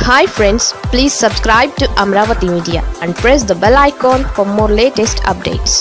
hi friends please subscribe to Amaravati media and press the bell icon for more latest updates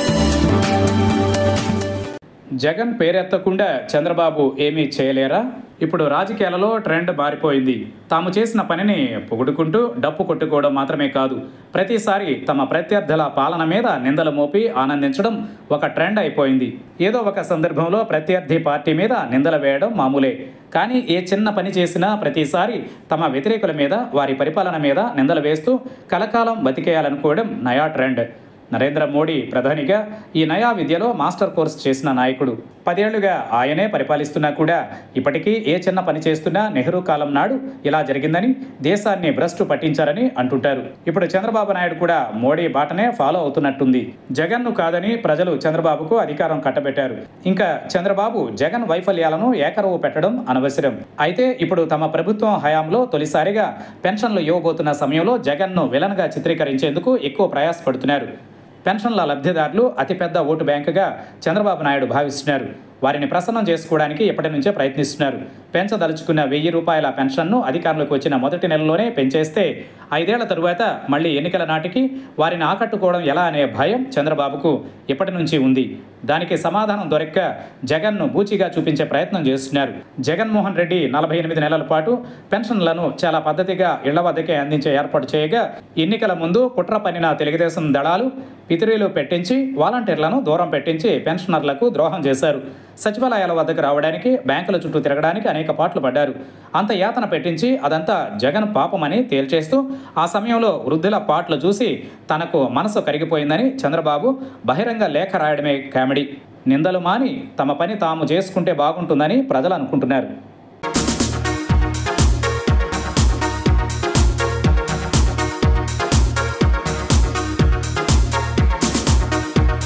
Jagan పేరెత్తకుండా చంద్రబాబు ఏమీ చేయలేరా ఇప్పుడు రాజకీయాలలో ట్రెండ్ మారిపోయింది తాము చేసిన పనిని పొగుడుకుంటూ డప్పు కొట్టుకోవడం మాత్రమే కాదు ప్రతిసారి తమ ప్రత్యర్థుల పాలన మీద నిందలు మోపి ఆనందించడం ఒక ట్రెండ్ అయిపోయింది ఏదో ఒక సందర్భంలో ప్రత్యర్థి పార్టీ మీద నిందలు వేయడం మామూలే కానీ ఏ చిన్న పని చేసినా ప్రతిసారి తమ వ్యతిరేకుల మీద వారి పరిపాలన మీద నిందలు వేస్తూ కలకాలం బతికేయాలనుకోవడం నయా ట్రెండ్ నరేంద్ర మోడీ ప్రధానిగా ఈ నయా విద్యలో మాస్టర్ కోర్స్ చేసిన నాయకుడు పదేళ్లుగా ఆయనే పరిపాలిస్తున్నా కూడా ఇప్పటికీ ఏ చిన్న పని చేస్తున్నా నెహ్రూ కాలం నాడు ఇలా జరిగిందని దేశాన్ని భ్రష్టు పట్టించారని అంటుంటారు ఇప్పుడు చంద్రబాబు నాయుడు కూడా మోడీ బాటనే ఫాలో అవుతున్నట్టుంది జగన్ను కాదని ప్రజలు చంద్రబాబుకు అధికారం కట్టబెట్టారు ఇంకా చంద్రబాబు జగన్ వైఫల్యాలను ఏకరవు పెట్టడం అనవసరం అయితే ఇప్పుడు తమ ప్రభుత్వం హయాంలో తొలిసారిగా పెన్షన్లు ఇవ్వబోతున్న సమయంలో జగన్ను విలన్గా చిత్రీకరించేందుకు ఎక్కువ ప్రయాసపడుతున్నారు పెన్షన్ల లబ్ధిదారులు అతిపెద్ద ఓటు బ్యాంకుగా చంద్రబాబు నాయుడు భావిస్తున్నారు వారిని ప్రసన్నం చేసుకోవడానికి ఎప్పటి నుంచే ప్రయత్నిస్తున్నారు పెంచదలుచుకున్న వెయ్యి రూపాయల పెన్షన్ను అధికారంలోకి వచ్చిన మొదటి నెలలోనే పెంచేస్తే ఐదేళ్ల తరువాత మళ్ళీ ఎన్నికల నాటికి వారిని ఆకట్టుకోవడం ఎలా అనే భయం చంద్రబాబుకు ఇప్పటి నుంచి ఉంది దానికి సమాధానం దొరక్క జగన్ను బూచిగా చూపించే ప్రయత్నం చేస్తున్నారు జగన్మోహన్ రెడ్డి నలభై ఎనిమిది నెలల పాటు పెన్షన్లను చాలా పద్ధతిగా ఇళ్ల వద్దకే అందించే ఏర్పాటు చేయగా ఎన్నికల ముందు కుట్ర పన్నిన తెలుగుదేశం దళాలు పితిరీలు పెట్టించి వాలంటీర్లను దూరం పెట్టించి పెన్షనర్లకు ద్రోహం చేశారు సచివాలయాల వద్దకు రావడానికి బ్యాంకుల చుట్టూ తిరగడానికి అనేక పాటలు పడ్డారు అంత యాతన పెట్టించి అదంతా జగన్ పాపమని తేల్చేస్తూ ఆ సమయంలో వృద్ధుల పాటలు చూసి తనకు మనసు కరిగిపోయిందని చంద్రబాబు బహిరంగ లేఖ రాయడమే కామెడీ నిందలు మాని తమ పని తాము చేసుకుంటే బాగుంటుందని ప్రజలు అనుకుంటున్నారు